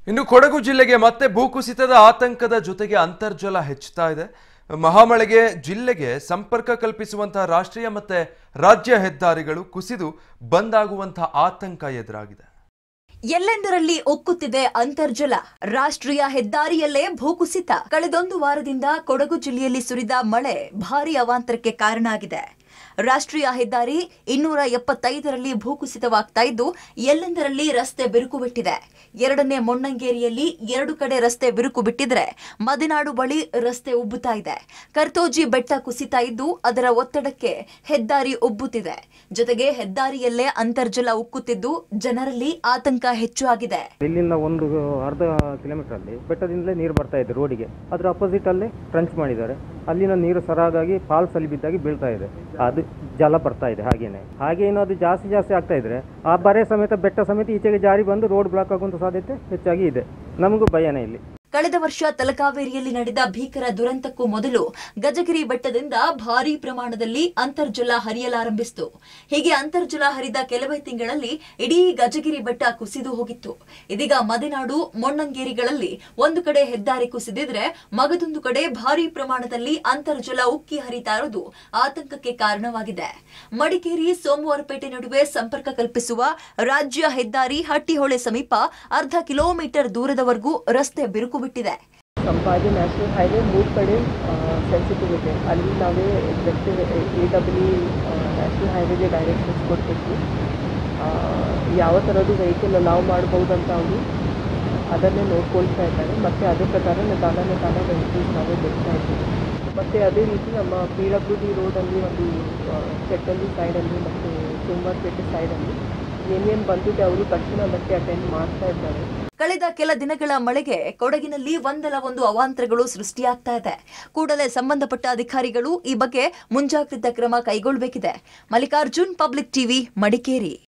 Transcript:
ಇನ್ನು ಕೊಡಗು ಜಿಲ್ಲೆಗೆ ಮತ್ತೆ ಭೂಕುಸಿತದ ಆತಂಕದ ಜೊತೆಗೆ ಅಂತರ್ಜಲ ಹೆಚ್ಚುತ್ತಾ ಇದೆ ಮಹಾಮಳೆಗೆ ಜಿಲ್ಲೆಗೆ ಸಂಪರ್ಕ ಕಲ್ಪಿಸುವಂತಹ ರಾಷ್ಟ್ರೀಯ ಮತ್ತೆ ರಾಜ್ಯ ಹೆದ್ದಾರಿಗಳು ಕುಸಿದು ಬಂದ್ ಆಗುವಂತಹ ಆತಂಕ ಎದುರಾಗಿದೆ ಎಲ್ಲೆಂದರಲ್ಲಿ ಒಕ್ಕುತ್ತಿದೆ ಅಂತರ್ಜಲ ರಾಷ್ಟ್ರೀಯ ಹೆದ್ದಾರಿಯಲ್ಲೇ ಭೂಕುಸಿತ ಕಳೆದೊಂದು ವಾರದಿಂದ ಕೊಡಗು ಜಿಲ್ಲೆಯಲ್ಲಿ ಸುರಿದ ಮಳೆ ಭಾರಿ ಅವಾಂತರಕ್ಕೆ ಕಾರಣ ಆಗಿದೆ ರಾಷ್ಟ್ರೀಯ ಹೆದ್ದಾರಿ ಇನ್ನೂರ ಎಪ್ಪತ್ತೈದರಲ್ಲಿ ಭೂಕುಸಿತವಾಗ್ತಾ ಇದ್ದು ಎಲ್ಲೆಂದರಲ್ಲಿ ರಸ್ತೆ ಬಿರುಕು ಬಿಟ್ಟಿದೆ ಎರಡನೇ ಮೊಣ್ಣಂಗೇರಿಯಲ್ಲಿ ಎರಡು ಕಡೆ ರಸ್ತೆ ಬಿರುಕು ಬಿಟ್ಟಿದ್ರೆ ಮದೆನಾಡು ಬಳಿ ರಸ್ತೆ ಉಬ್ಬುತ್ತಾ ಇದೆ ಕರ್ತೋಜಿ ಬೆಟ್ಟ ಕುಸಿತಾ ಇದ್ದು ಅದರ ಒತ್ತಡಕ್ಕೆ ಹೆದ್ದಾರಿ ಉಬ್ಬುತ್ತಿದೆ ಜೊತೆಗೆ ಹೆದ್ದಾರಿಯಲ್ಲೇ ಅಂತರ್ಜಲ ಉಕ್ಕುತ್ತಿದ್ದು ಜನರಲ್ಲಿ ಆತಂಕ ಹೆಚ್ಚು ಆಗಿದೆ ಇಲ್ಲಿಂದ ಒಂದು ಅರ್ಧ ಕಿಲೋಮೀಟರ್ ಅಲ್ಲಿ ಬೆಟ್ಟದಿಂದಲೇ ನೀರು ಬರ್ತಾ ಇದೆ ರೋಡಿಗೆ ಅದ್ರ ಅಪೋಸಿಟ್ ಅಲ್ಲೇ ಟ್ರಂಚ್ ಮಾಡಿದ್ದಾರೆ ಅಲ್ಲಿನ ನೀರು ಸರಾಗಾಗಿ ಫಾಲ್ಸ್ ಅಲ್ಲಿ ಬಿದ್ದಾಗಿ ಬೀಳ್ತಾ ಇದೆ ಅದು ಜಲ ಬರ್ತಾ ಇದೆ ಹಾಗೇನೆ ಹಾಗೆ ಅದು ಜಾಸ್ತಿ ಜಾಸ್ತಿ ಆಗ್ತಾ ಇದ್ರೆ ಆ ಬರೆ ಸಮೇತ ಬೆಟ್ಟ ಸಮೇತ ಈಚೆಗೆ ಜಾರಿ ಬಂದು ರೋಡ್ ಬ್ಲಾಕ್ ಆಗುವಂತ ಸಾಧ್ಯತೆ ಹೆಚ್ಚಾಗಿ ಇದೆ ನಮಗೂ ಭಯನೇ ಇಲ್ಲಿ ಕಳೆದ ವರ್ಷ ತಲಕಾವೇರಿಯಲ್ಲಿ ನಡೆದ ಭೀಕರ ದುರಂತಕ್ಕೂ ಮೊದಲು ಗಜಗಿರಿ ಬೆಟ್ಟದಿಂದ ಭಾರೀ ಪ್ರಮಾಣದಲ್ಲಿ ಅಂತರ್ಜಲ ಹರಿಯಲಾರಂಭಿಸಿತು ಹೀಗೆ ಅಂತರ್ಜಲ ಹರಿದ ಕೆಲವೇ ತಿಂಗಳಲ್ಲಿ ಇಡೀ ಗಜಗಿರಿ ಬೆಟ್ಟ ಕುಸಿದು ಹೋಗಿತ್ತು ಇದೀಗ ಮದೆನಾಡು ಮೊಣ್ಣಂಗೇರಿಗಳಲ್ಲಿ ಒಂದು ಕಡೆ ಹೆದ್ದಾರಿ ಕುಸಿದಿದ್ರೆ ಮಗದೊಂದು ಕಡೆ ಭಾರೀ ಪ್ರಮಾಣದಲ್ಲಿ ಅಂತರ್ಜಲ ಉಕ್ಕಿ ಹರಿತಾ ಇರೋದು ಆತಂಕಕ್ಕೆ ಕಾರಣವಾಗಿದೆ ಮಡಿಕೇರಿ ಸೋಮವಾರಪೇಟೆ ನಡುವೆ ಸಂಪರ್ಕ ಕಲ್ಪಿಸುವ ರಾಜ್ಯ ಹೆದ್ದಾರಿ ಹಟ್ಟಿಹೊಳೆ ಸಮೀಪ ಅರ್ಧ ಕಿಲೋಮೀಟರ್ ದೂರದವರೆಗೂ ರಸ್ತೆ ಬಿರುಕು ಬಿಟ್ಟಿದೆ ಸಂಪಾಜಿ ನ್ಯಾಷನಲ್ ಹೈವೇ ಮೂರು ಕಡೆ ಸೆನ್ಸಿಟಿವ್ ಇದೆ ಅಲ್ಲಿ ನಾವೇ ಎಕ್ಸೆಕ್ಟಿವ್ ಎ ಡಬ್ಲ್ಯೂ ನ್ಯಾಷನಲ್ ಹೈವೇಗೆ ಡೈರೆಕ್ಷನ್ಸ್ ಕೊಡಬೇಕು ಯಾವ ಥರದ್ದು ವೆಹಿಕಲ್ ಅಲಾವ್ ಮಾಡ್ಬೋದು ಅಂತ ಅವರು ಅದನ್ನೇ ನೋಡ್ಕೊಳ್ತಾ ಇದ್ದಾರೆ ಮತ್ತು ಅದೇ ಪ್ರಕಾರ ನಿಧಾನ ನಿಧಾನ ವೆಹಿಕಲ್ಸ್ ನಾವೇ ಬಿಡ್ತಾ ಇದ್ದೀವಿ ಮತ್ತು ಅದೇ ರೀತಿ ನಮ್ಮ ಪಿ ಡಬ್ಲ್ಯೂ ಡಿ ರೋಡಲ್ಲಿ ಒಂದು ಚೆಟ್ಟಲ್ಲಿ ಸೈಡಲ್ಲಿ ಮತ್ತು ಸೋಮವಾರಪೇಟೆ ಸೈಡಲ್ಲಿ ಏನೇನು ಬಂದಿದೆ ಅವರು ತಕ್ಷಣ ಅದಕ್ಕೆ ಅಟೆಂಡ್ ಮಾಡ್ತಾ ಇದ್ದಾರೆ ಕಳೆದ ಕೆಲ ದಿನಗಳ ಮಳೆಗೆ ಕೊಡಗಿನಲ್ಲಿ ಒಂದಲ್ಲ ಒಂದು ಅವಾಂತರಗಳು ಸೃಷ್ಟಿಯಾಗ್ತಾ ಇದೆ ಕೂಡಲೇ ಸಂಬಂಧಪಟ್ಟ ಅಧಿಕಾರಿಗಳು ಈ ಬಗ್ಗೆ ಮುಂಜಾಗ್ರತಾ ಕ್ರಮ ಕೈಗೊಳ್ಳಬೇಕಿದೆ ಮಲ್ಲಿಕಾರ್ಜುನ್ ಪಬ್ಲಿಕ್ ಟಿವಿ ಮಡಿಕೇರಿ